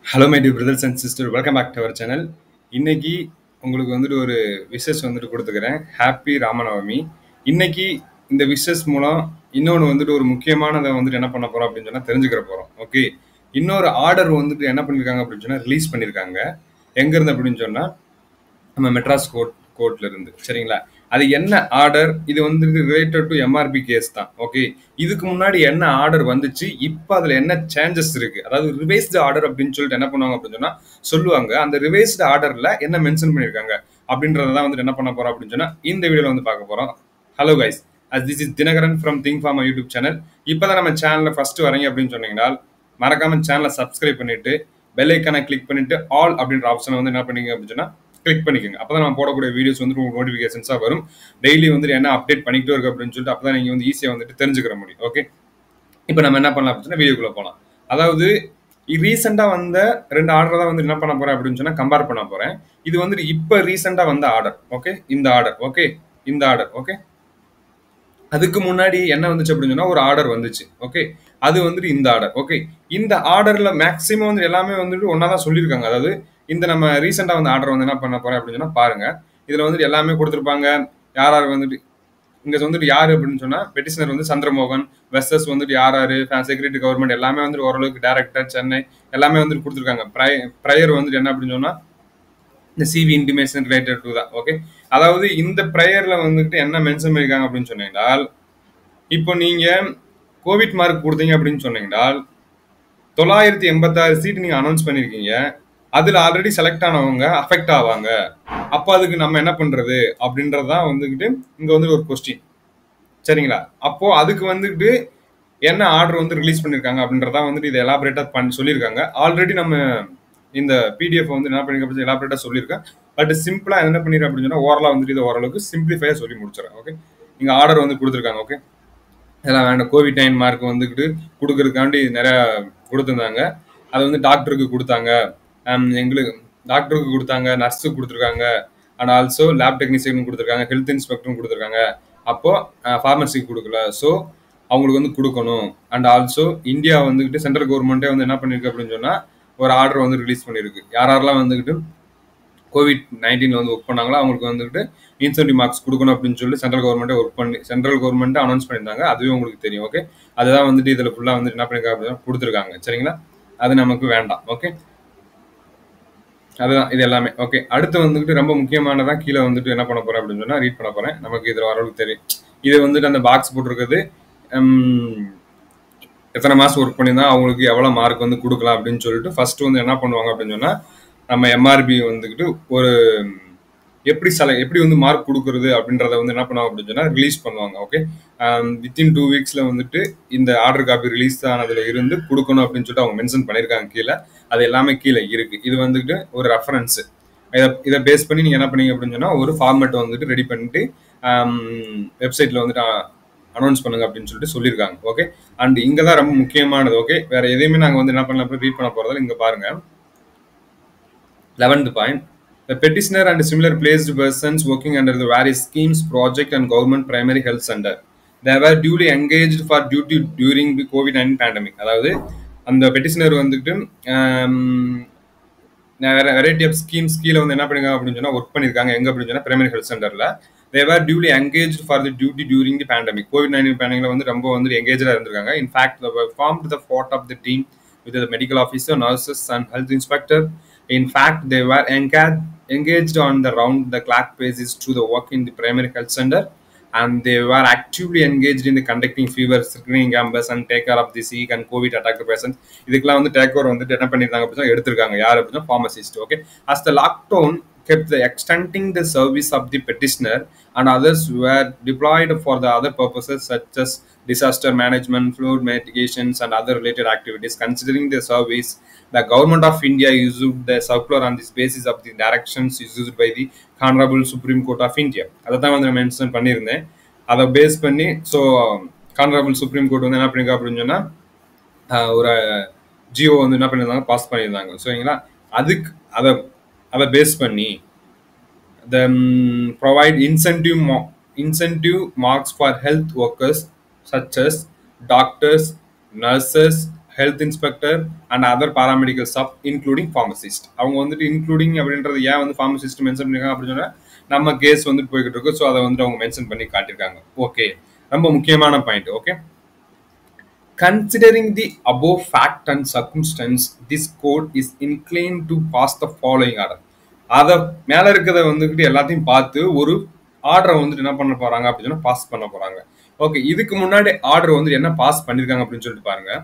Hello my dear brothers and sister welcome back to our channel இன்னைக்கு உங்களுக்கு வந்துட்டு ஒரு விஷஸ் வந்துட்டு கொடுத்துக்கிறேன் ஹாப்பி ராமநவமி இன்னைக்கு இந்த விஷஸ் மூலம் இன்னொன்று வந்துட்டு ஒரு முக்கியமானதை வந்துட்டு என்ன பண்ண போறோம் அப்படின்னு சொன்னா தெரிஞ்சுக்கிற போறோம் ஓகே இன்னொரு ஆர்டர் வந்துட்டு என்ன பண்ணியிருக்காங்க அப்படின்னு சொன்னா ரிலீஸ் பண்ணியிருக்காங்க எங்க இருந்து அப்படின்னு சொன்னா நம்ம மெட்ராஸ் கோர்ட் கோர்ட்ல இருந்து சரிங்களா அது என்ன ஆர்டர் இது வந்து ரிலேட்டட் டு எம்ஆர்பி கேஸ் தான் ஓகே இதுக்கு முன்னாடி என்ன ஆர்டர் வந்துச்சு இப்போ அதுல என்ன சேஞ்சஸ் இருக்கு அதாவது ரிவைஸ்டு ஆர்டர் அப்படின்னு சொல்லிட்டு என்ன பண்ணுவாங்க அப்படின்னு சொன்னா சொல்லுவாங்க அந்த ரிவைஸ்டு ஆர்டர்ல என்ன மென்ஷன் பண்ணிருக்காங்க அப்படின்றதான் வந்துட்டு என்ன பண்ண போறோம் அப்படின்னு சொன்னா இந்த வீடியோல வந்து பார்க்க போறோம் hello guys as this is Dinakaran from think farm YouTube channel இப்போதான் நம்ம சேனல்ல ஃபர்ஸ்ட் வரீங்க அப்படின்னு சொன்னீங்கன்னா மறக்காம சேனலை சப்ஸ்கிரைப் பண்ணிட்டு பெல் ஐக்கானை கிளிக் பண்ணிட்டு ஆல் அப்படின்ற ஆப்ஷனை வந்து என்ன பண்ணீங்க அப்படின்னு சொன்னா கிளிக் பண்ணிக்கோங்க அப்பதான் நம்ம போடக்கூடிய வீடியோஸ் வந்து உங்களுக்கு நோட்டிஃபிகேஷன்ஸாக வரும் டெய்லி வந்துட்டு என்ன அப்டேட் பண்ணிக்கிட்டே இருக்கு அப்படின்னு சொல்லிட்டு அப்பதான் நீங்க வந்து ஈஸியாக வந்துட்டு தெரிஞ்சுக்கிற முடியும் ஓகே இப்போ நம்ம என்ன பண்ணலாம் அப்படின்னா வீடியோக்குள்ள போகலாம் அதாவது ரீசெண்டாக வந்த ரெண்டு ஆர்டர் தான் வந்து என்ன பண்ண போறேன் அப்படின்னு சொன்னா கம்பேர் பண்ண போறேன் இது வந்துட்டு இப்போ ரீசெண்டாக வந்த ஆர்டர் ஓகே இந்த ஆர்டர் ஓகே இந்த ஆர்டர் ஓகே அதுக்கு முன்னாடி என்ன வந்துச்சு அப்படின்னு சொன்னா ஒரு ஆர்டர் வந்துச்சு ஓகே அது வந்துட்டு இந்த ஆர்டர் ஓகே இந்த ஆர்டர்ல மேக்ஸிமம் வந்து எல்லாமே வந்துட்டு ஒன்னா தான் சொல்லியிருக்காங்க அதாவது இந்த நம்ம ரீசெண்டா வந்து ஆர்டர் வந்து என்ன பண்ண போறேன் அப்படின்னு சொன்னா பாருங்க இதுல வந்துட்டு எல்லாமே கொடுத்துருப்பாங்க யார் யார் வந்துட்டு இங்க வந்துட்டு யாரு அப்படின்னு சொன்னா பெட்டிஷனர் வந்து சந்திரமோகன் வெஸ்டர்ஸ் வந்துட்டு யார் யாரு செக்யூரிட்டி கவர்மெண்ட் எல்லாமே வந்துட்டு ஓரளவுக்கு டேரக்டர் சென்னை எல்லாமே வந்துட்டு கொடுத்துருக்காங்க ப்ரையர் வந்துட்டு என்ன அப்படின்னு சொன்னா இந்த சிவி இன்டிமேஷன் ரிலேட்டட் டு தான் ஓகே அதாவது இந்த ப்ரேயர்ல வந்துட்டு என்ன மென்ஷன் பண்ணிருக்காங்க அப்படின்னு சொன்னீங்கன்னால் இப்போ நீங்க கோவிட் மார்க் கொடுத்தீங்க அப்படின்னு சொன்னீங்கன்னால் தொள்ளாயிரத்தி எண்பத்தாறு சீட் நீங்க அனௌன்ஸ் பண்ணிருக்கீங்க அதுல ஆல்ரெடி செலக்ட் ஆனவங்க அஃபெக்ட் ஆவாங்க அப்போ அதுக்கு நம்ம என்ன பண்றது அப்படின்றதான் வந்துகிட்டு இங்க வந்து ஒரு கொஸ்டின் சரிங்களா அப்போ அதுக்கு வந்துட்டு என்ன ஆர்டர் வந்து ரிலீஸ் பண்ணிருக்காங்க அப்படின்றதான் வந்துட்டு இதை எலாபரேட்டா பண்ணி சொல்லியிருக்காங்க ஆல்ரெடி நம்ம இந்த பிடிஎஃப் வந்து என்ன பண்ணிருக்க எலாபரேட்டா சொல்லியிருக்கேன் பட் சிம்பிளா என்ன பண்ணிருக்கேன் அப்படின்னு சொன்னா ஓரலா வந்துட்டு இதை ஓரளவுக்கு சிம்பிளிஃபையா சொல்லி முடிச்சிடறேன் ஓகே இங்க ஆர்டர் வந்து கொடுத்துருக்காங்க ஓகே இதெல்லாம் வேண்டாம் கோவிட் நைன் மார்க் வந்துக்கிட்டு கொடுக்கறதுக்காண்டி நிறைய கொடுத்துருந்தாங்க அது வந்து டாக்டருக்கு கொடுத்தாங்க எங்களுக்கு டாக்டருக்கு கொடுத்தாங்க நர்ஸுக்கு கொடுத்துருக்காங்க அண்ட் ஆல்சோ லேப் டெக்னீஷியன் கொடுத்துருக்காங்க ஹெல்த் இன்ஸ்பெக்டரும் கொடுத்துருக்காங்க அப்போ ஃபார்மசிக்கு கொடுக்கல ஸோ அவங்களுக்கு வந்து கொடுக்கணும் அண்ட் ஆல்சோ இந்தியா வந்துக்கிட்டு சென்ட்ரல் கவர்மெண்ட்டே வந்து என்ன பண்ணிருக்கு அப்படின்னு சொன்னா ஒரு ஆர்டர் வந்து ரிலீஸ் பண்ணியிருக்கு யார் யாரெல்லாம் வந்துக்கிட்டு கோவிட் நைன்டீன் வந்து ஒர்க் பண்ணாங்களோ அவங்களுக்கு வந்துட்டு இன்சென்டிவ் மார்க்ஸ் கொடுக்கணும் அப்படின்னு சொல்லி சென்ட்ரல் கவர்மெண்ட்டே ஒர்க் பண்ணி சென்ட்ரல் கவர்மெண்ட் அனௌன்ஸ் பண்ணியிருந்தாங்க அதுவே உங்களுக்கு தெரியும் ஓகே அதுதான் வந்துட்டு இதில் ஃபுல்லாக வந்து என்ன பண்ணிருக்காங்க அப்படின்னா கொடுத்துருக்காங்க சரிங்களா அது நமக்கு வேண்டாம் ஓகே அதுதான் இது எல்லாமே ஓகே அடுத்து வந்துட்டு ரொம்ப முக்கியமானதான் கீழே வந்துட்டு என்ன பண்ண போறேன் அப்படின்னு சொன்னா ரீட் பண்ண போறேன் நமக்கு இதுல வரவுக்கு தெரியும் இது வந்துட்டு அந்த பாக்ஸ் போட்டிருக்குது எத்தனை மாசம் ஒர்க் பண்ணியிருந்தா அவங்களுக்கு எவ்வளவு மார்க் வந்து கொடுக்கலாம் அப்படின்னு சொல்லிட்டு ஃபர்ஸ்ட் வந்து என்ன பண்ணுவாங்க அப்படின்னு சொன்னா நம்ம எம்ஆர்பி வந்துக்கிட்டு ஒரு எப்படி செல எப்படி வந்து மார்க் கொடுக்குறது அப்படின்றத வந்து என்ன பண்ணுவாங்க அப்படின்னு சொன்னா ரிலீஸ் பண்ணுவாங்க ஓகே வித்தின் டூ வீக்ஸ்ல வந்துட்டு இந்த ஆர்டர் காப்பி ரிலீஸ் ஆனதுல இருந்து கொடுக்கணும் அப்படின்னு சொல்லிட்டு அவங்க மென்ஷன் பண்ணியிருக்காங்க கீழே அது எல்லாமே கீழே இருக்கு இது வந்துட்டு ஒரு ரெஃபரன்ஸ் இதை இதை பேஸ் பண்ணி நீங்க என்ன பண்ணீங்க அப்படின்னு சொன்னா ஒரு ஃபார்மேட் வந்துட்டு ரெடி பண்ணிட்டு வெப்சைட்ல வந்துட்டு அனௌன்ஸ் பண்ணுங்க அப்படின்னு சொல்லிட்டு சொல்லியிருக்காங்க ஓகே அண்ட் இங்க தான் ரொம்ப முக்கியமானது ஓகே வேற எதையுமே நாங்க வந்து என்ன பண்ணலாம் ரீட் பண்ண போறதால இங்க பாருங்க eleventh point The petitioner and similar placed persons working under the various schemes, project and government primary health center. They were duly engaged for duty during the COVID-19 pandemic. அதாவது அந்த பெட்டிஷனர் வந்துட்டு variety of schemes கீழே வந்து என்ன பண்ணிருக்காங்க அப்படின்னு சொன்னா work பண்ணிருக்காங்க எங்க அப்படின்னு சொன்னா பிரைமரி ஹெல்த் சென்டர்ல they were duly engage for the duty during the pandemic COVID nineteen பேண்டமிக்ல வந்து ரொம்ப வந்து எங்கேஜா இருந்திருக்காங்க in fact from the part of the team with the medical officer nurses and health inspector In fact, they were engaged on the round the clock basis to the work in the primary health center and they were actively engaged in the conducting fever screening campus and take care of the sick and covid attacked patients இதுக்கெல்லாம் வந்து take over வந்துட்டு என்ன பண்ணிருக்காங்க அப்படின்னா எடுத்திருக்காங்க யார் அப்படின்னா pharmacist okay as the lockdown kept the extending the service of the petitioner and others were deployed for the other purposes such as disaster management, flood mitigations, and other related activities. Considering the service, the government of India issued the circular on this basis of the directions issued by the Honorable Supreme Court of India. அதை தான் வந்து mention பண்ணியிருந்தேன் அதை base பண்ணி so கானரபிள் supreme court வந்து என்ன பண்ணிருக்கா அப்படின்னு சொன்னா ஒரு ஜியோ வந்து என்ன பண்ணியிருந்தாங்க பாஸ் பண்ணியிருந்தாங்க சரிங்களா அதுக்கு அதை அதை பேஸ் பண்ணி the provide incentive incentive marks for health workers such as doctors nurses health inspector and other paramedical staff including pharmacist அவங்க வந்துட்டு இன்க்ளூடிங் அப்படின்றது ஏன் வந்து ஃபார்மசிஸ்ட் மென்ஷன் பண்ணிருக்காங்க அப்படின்னு சொன்னா நம்ம கேஸ் வந்துட்டு போய்கிட்டு இருக்கு ஸோ அதை வந்துட்டு அவங்க மென்ஷன் பண்ணி காட்டியிருக்காங்க ஓகே ரொம்ப முக்கியமான point okay Considering the above fact and circumstance, this court is inclined to pass the following order. அதை மேல இருக்கிறத வந்துகிட்டு எல்லாத்தையும் பார்த்து ஒரு ஆர்டரை வந்துட்டு என்ன பண்ண போறாங்க அப்படின்னு சொன்னா பாஸ் பண்ண போறாங்க ஓகே இதுக்கு முன்னாடி ஆர்டர் வந்து என்ன பாஸ் பண்ணிருக்காங்க அப்படின்னு சொல்லிட்டு பாருங்க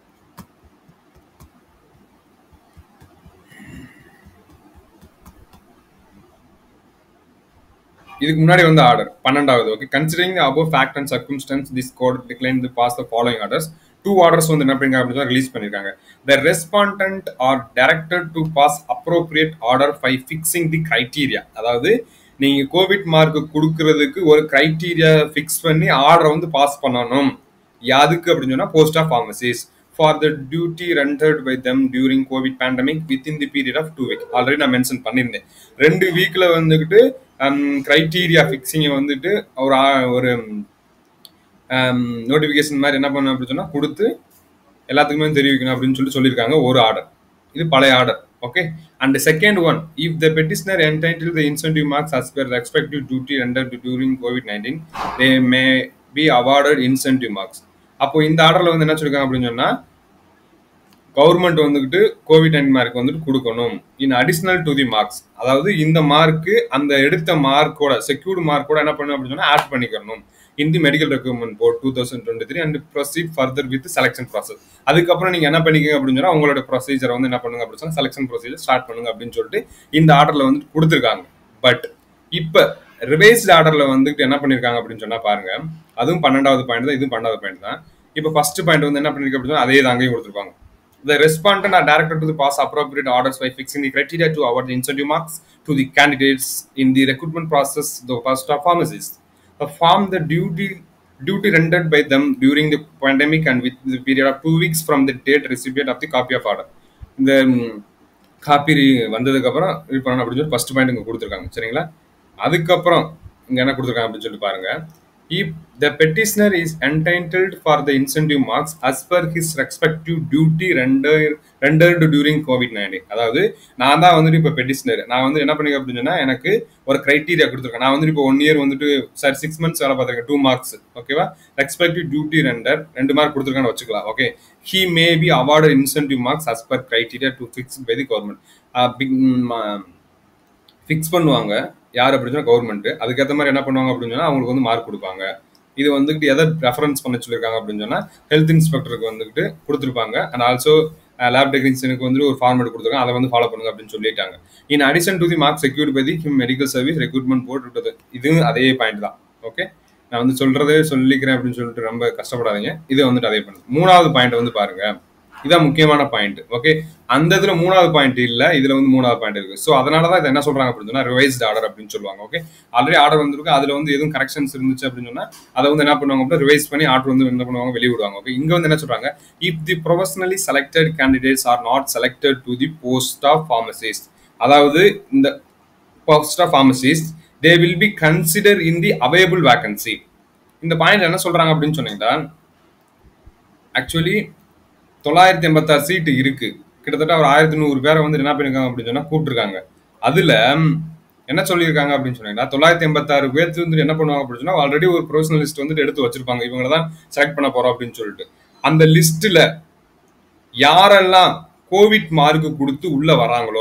இதுக்கு முன்னாடி வந்து ஆர்டர் பன்னெண்டாவது okay considering above fact and circumstances this court decline the pass the following orders two orders வந்து என்ன பண்ணிருக்காங்க அப்படின்னு ரிலீஸ் பண்ணிருக்காங்க the respondent are directed to pass appropriate order by fixing the criteria அதாவது நீங்க கோவிட் மார்க் கொடுக்கறதுக்கு ஒரு criteria fix பண்ணி ஆர்டரை வந்து பாஸ் பண்ணணும் யாதுக்கு அப்படின்னு சொன்னா post of pharmacist for the duty rendered by them during COVID pandemic with in the period of two week already நான் மென்ஷன் பண்ணியிருந்தேன் ரெண்டு வீக்ல வந்துக்கிட்டு கிரைட்டீரியா ஃபிக்ஸிங்கை வந்துட்டு ஒரு ஆ- ஒரு நோட்டிஃபிகேஷன் மாதிரி என்ன பண்ணணும் அப்படின்னு சொன்னா கொடுத்து எல்லாத்துக்குமே தெரிவிக்கணும் அப்படின்னு சொல்லி சொல்லியிருக்காங்க ஒரு ஆர்டர் இது பழைய order okay and second one if the petitioner entitled the incentive marks as per the respective duty rendered during COVID nineteen they may be awarded incentive marks அப்போ இந்த ஆர்டர்ல வந்து என்ன சொல்லிருக்காங்க அப்படின்னு சொன்னா கவர்மெண்ட் வந்துகிட்டு கோவிட் நைன் மார்க் வந்துட்டு கொடுக்கணும் in additional to the marks அதாவது இந்த மார்க்கு அந்த எடுத்த மார்க்கோட செக்யூர்டு மார்க்கோட என்ன பண்ணணும் அப்படின்னு சொன்னா ஆட் பண்ணிக்கணும் in the medical requirement board two thousand twenty three and proceed further with selection process அதுக்கப்புறம் நீங்க என்ன பண்ணிக்கங்க அப்படின்னு சொன்னா உங்களோட ப்ரொசீஜரை வந்து என்ன பண்ணுங்க அப்படின்னு சொன்னா செலெக்ஷன் ப்ரொசீஜர் ஸ்டார்ட் பண்ணுங்க அப்படின்னு சொல்லிட்டு இந்த ஆர்டர்ல வந்து கொடுத்துருக்காங்க பட் இப்ப ரிவைஸ்ட் ஆர்டர்ல வந்துட்டு என்ன பண்ணிருக்காங்க அப்படின்னு சொன்னா பாருங்க அதுவும் பன்னெண்டாவது பாயிண்ட் தான் இதுவும் பன்னெண்டாவது பாயிண்ட் தான் இப்போ ஃபர்ஸ்ட் பாயிண்ட் வந்து என்ன பண்ணிருக்கு அப்படின்னு சொன்னா அதே தான் அங்கேயும் கொடுத்துருப்பாங்க The respondent are directed to the pass appropriate orders by fixing the criteria to award the incentive marks to the candidates in the recruitment process, the first of pharmacists. Perform the duty duty rendered by them during the pandemic and with the period of two weeks from the date recipient of the copy of order. இந்த copy வந்ததுக்கு அப்புறம் இது பண்ணணும் அப்படின்னு சொல்லி first point இங்க கொடுத்துருக்காங்க சரிங்களா அதுக்கப்புறம் இங்க என்ன கொடுத்துருக்காங்க அப்படின்னு சொல்லி பாருங்க if the petitioner is entitled for the incentive marks as per his respective duty rendered rendered during covid-19 அதாவது நான் தான் வந்துட்டு இப்போ பெட்டிஷனர் நான் வந்து என்ன பண்ணிக்க அப்படின்னு சொன்னா எனக்கு ஒரு கிரைட்டீரியா கொடுத்துருக்கேன் நான் வந்துட்டு இப்போ ஒன் இயர் வந்துட்டு சார் சிக்ஸ் மந்த்ஸ் வேலை பார்த்துருக்கேன் டூ மார்க்ஸ் ஓகேவா ரெஸ்பெக்டிவ் டியூட்டி ரெண்டர் ரெண்டு மார்க் கொடுத்துருக்கான்னு வச்சுக்கலாம் okay he may be award incentive marks as per criteria to fixed by the government fix பண்ணுவாங்க யார் அப்படின்னு சொன்னா கவர்மெண்ட் அதுக்கேற்ற மாதிரி என்ன பண்ணுவாங்க அப்படின்னு சொன்னா அவங்களுக்கு வந்து மார்க் கொடுப்பாங்க இது வந்துட்டு எதை ரெஃபரன்ஸ் பண்ண சொல்லியிருக்காங்க அப்படின்னு சொன்னா ஹெல்த் இன்ஸ்பெக்டருக்கு வந்துட்டு கொடுத்துருப்பாங்க அண்ட் ஆல்சோ லேப் டெக்னீஷியனுக்கு வந்து ஒரு ஃபார்மேட் கொடுத்துருக்காங்க அதை வந்து ஃபாலோ பண்ணுங்க அப்படின்னு சொல்லிட்டாங்க in addition to the mark secured by the him medical service recruitment board இதுவும் அதே பாயிண்ட் தான் ஓகே நான் வந்து சொல்றதே சொல்லிக்கிறேன் அப்படின்னு சொல்லிட்டு ரொம்ப கஷ்டப்படாதீங்க இது வந்துட்டு அதே பண்ணுது மூணாவது பாயிண்ட் வந்து பாருங்க இதான் முக்கியமான பாயிண்ட் ஓகே அந்த இதுல மூணாவது பாயிண்ட் இல்ல இதுல வந்து மூணாவது பாயிண்ட் இருக்கு ஸோ அதனால தான் இதை என்ன சொல்றாங்க அப்படின்னு சொன்னா ரிவைஸ்ட் ஆர்டர் அப்படின்னு சொல்லுவாங்க ஓகே ஆல்ரெடி ஆர்டர் வந்திருக்கு அதுல வந்து எதுவும் கரெக்ஷன்ஸ் இருந்துச்சு அப்படின்னு சொன்னா அதை வந்து என்ன பண்ணுவாங்க அப்படின்னா ரிவைஸ் பண்ணி ஆர்டர் வந்து என்ன பண்ணுவாங்க வெளிய விடுவாங்க ஓகே இங்க வந்து என்ன சொல்றாங்க if the professionally selected candidates are not selected to the post of pharmacist அதாவது இந்த post of pharmacist they will be consider in the available vacancy இந்த பாயிண்ட் என்ன சொல்றாங்க அப்படின்னு சொன்னீங்கன்னா ஆக்சுவலி தொள்ளாயிரத்தி எண்பத்தாறு சீட்டு இருக்கு கிட்டத்தட்ட ஒரு ஆயிரத்தி நூறு பேரை வந்து என்ன பண்ணிருக்காங்க அப்படின்னு சொன்னா கூப்பிட்டுருக்காங்க அதுல ம், என்ன சொல்லியிருக்காங்க அப்படின்னு சொன்னீங்கன்னா தொள்ளாயிரத்தி எண்பத்தாறு பேர்த்து வந்து என்ன பண்ணுவாங்க அப்படின்னு சொன்னா ஆல்ரெடி ஒரு ப்ரொஃபஷனல் லிஸ்ட் வந்துட்டு எடுத்து வச்சிருப்பாங்க இவங்கள தான் செலக்ட் பண்ண போறோம் அப்படின்னு சொல்லிட்டு அந்த லிஸ்ட்ல யாரெல்லாம் கோவிட் மார்க் கொடுத்து உள்ள வராங்களோ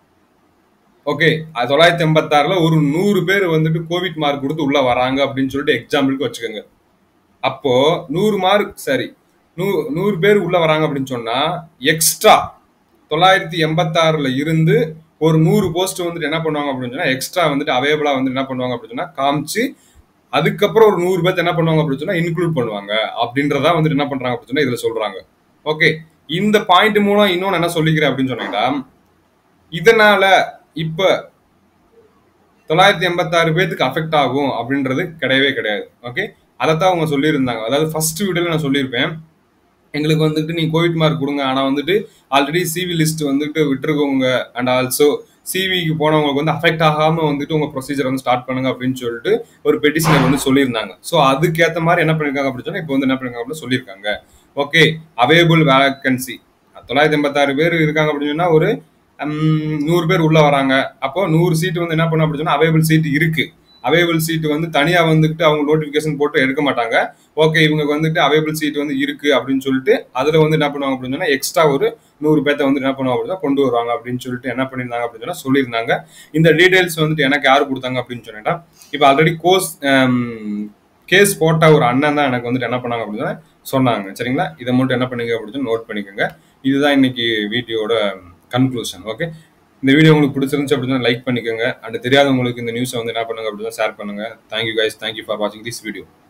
ஓகே தொள்ளாயிரத்தி எண்பத்தாறுல ஒரு நூறு பேர் வந்துட்டு கோவிட் மார்க் கொடுத்து உள்ள வராங்க அப்படின்னு சொல்லிட்டு எக்ஸாம்பிளுக்கு வச்சுக்கோங்க அப்போ நூறு மார்க் சரி நூ நூறு பேர் உள்ள வராங்க அப்படின்னு சொன்னா எக்ஸ்ட்ரா தொள்ளாயிரத்தி எண்பத்தாறுல இருந்து ஒரு நூறு போஸ்ட் வந்துட்டு என்ன பண்ணுவாங்க அப்படின்னு சொன்னா எக்ஸ்ட்ரா வந்துட்டு அவைலபிளா வந்து என்ன பண்ணுவாங்க அப்படின்னு சொன்னா காமிச்சு அதுக்கப்புறம் ஒரு நூறு பேர்த்த என்ன பண்ணுவாங்க அப்படின்னு சொன்னா இன்க்ளூட் பண்ணுவாங்க அப்படின்றதா வந்துட்டு என்ன பண்றாங்க அப்படின்னு சொன்னா இதுல சொல்றாங்க ஓகே இந்த பாயிண்ட் மூலம் இன்னொன்னு என்ன சொல்லிக்கிறேன் அப்படின்னு சொன்னீங்கன்னா இதனால இப்ப தொள்ளாயிரத்தி எண்பத்தாறு பேத்துக்கு அஃபெக்ட் ஆகும் அப்படின்றது கிடையவே கிடையாது ஓகே அதைத்தான் அவங்க சொல்லியிருந்தாங்க அதாவது ஃபர்ஸ்ட் வீடியோல நான் சொல்லியிருப்பேன் எங்களுக்கு வந்துட்டு நீ கோவிட் மார்க் கொடுங்க ஆனா வந்துட்டு ஆல்ரெடி சிவி லிஸ்ட் வந்துட்டு விட்டுருக்கவங்க அண்ட் ஆல்சோ சிவிக்கு போனவங்களுக்கு வந்து அஃபெக்ட் ஆகாம வந்துட்டு உங்க ப்ரொசீஜர் வந்து ஸ்டார்ட் பண்ணுங்க அப்படின்னு சொல்லிட்டு ஒரு பெட்டிஷனர் வந்து சொல்லியிருந்தாங்க ஸோ அதுக்கேற்ற மாதிரி என்ன பண்ணிருக்காங்க அப்படின்னு சொன்னா இப்போ வந்து என்ன பண்ணிருக்காங்க அப்படின்னு சொல்லியிருக்காங்க ஓகே அவைலபிள் வேகன்சி தொள்ளாயிரத்தி எண்பத்தாறு பேர் இருக்காங்க அப்படின்னு சொன்னா ஒரு ம், நூறு பேர் உள்ள வராங்க அப்போ நூறு சீட் வந்து என்ன பண்ணும் அப்படின்னு சொன்னா அவைலபிள் சீட் இருக்கு அவைலபிள் சீட் வந்து தனியா வந்துட்டு அவங்க நோட்டிபிகேஷன் போட்டு எடுக்க மாட்டாங்க ஓகே இவங்க வந்துட்டு அவைலபிள் சீட் வந்து இருக்கு அப்படின்னு சொல்லிட்டு அதுல வந்து என்ன பண்ணுவாங்க அப்படின்னு சொன்னா எக்ஸ்ட்ரா ஒரு நூறு பேர்த்த வந்து என்ன பண்ணுவாங்க அப்படின்னா கொண்டு வருவாங்க அப்படின்னு சொல்லிட்டு என்ன பண்ணியிருந்தாங்க அப்படின்னு சொன்னா சொல்லியிருந்தாங்க இந்த டீடைல்ஸ் வந்துட்டு எனக்கு யார் கொடுத்தாங்க அப்படின்னு சொன்னா இப்போ ஆல்ரெடி கோர்ஸ் கேஸ் போட்ட ஒரு அண்ணன் தான் எனக்கு வந்துட்டு என்ன பண்ணாங்க அப்படின்னா சொன்னாங்க சரிங்களா இதை மட்டும் என்ன பண்ணுங்க அப்படின்னு நோட் பண்ணிக்கோங்க இதுதான் இன்னைக்கு வீடியோட கன்க்ளூஷன் ஓகே இந்த வீடியோ உங்களுக்கு பிடிச்சிருந்துச்சு அப்படின்னா லைக் பண்ணிக்கோங்க அண்ட் தெரியாதவங்களுக்கு இந்த நியூஸை வந்து என்ன பண்ணுங்க அப்படின்னா ஷேர் பண்ணுங்க தேங்க்யூ கைஸ் தேங்க்யூ ஃபார் வாட்சிங் திஸ் வீடியோ